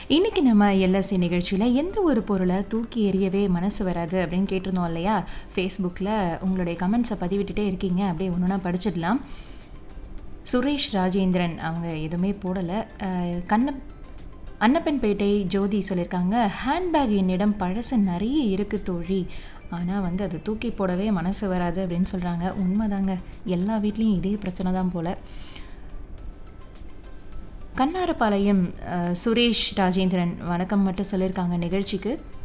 இன்னைக்கு நம்ம எல்எஸ்சி நிகழ்ச்சியில் எந்த ஒரு பொருளை தூக்கி எறியவே மனசு வராது அப்படின்னு கேட்டிருந்தோம் இல்லையா ஃபேஸ்புக்கில் உங்களுடைய கமெண்ட்ஸை பதிவிட்டுட்டே இருக்கீங்க அப்படியே ஒன்று ஒன்றா படிச்சிடலாம் சுரேஷ் ராஜேந்திரன் அவங்க எதுவுமே போடலை கண்ண அன்னப்பன்பேட்டை ஜோதி சொல்லியிருக்காங்க ஹேண்ட்பேக் என்னிடம் பழசு நிறைய இருக்குது தோழி ஆனால் வந்து அது தூக்கி போடவே மனசு வராது அப்படின்னு சொல்கிறாங்க உண்மைதாங்க எல்லா வீட்லேயும் இதே பிரச்சனை தான் போல் கண்ணாரப்பாளையம் அஹ், சுரேஷ் ராஜேந்திரன் வணக்கம் மட்டும் சொல்லியிருக்காங்க நிகழ்ச்சிக்கு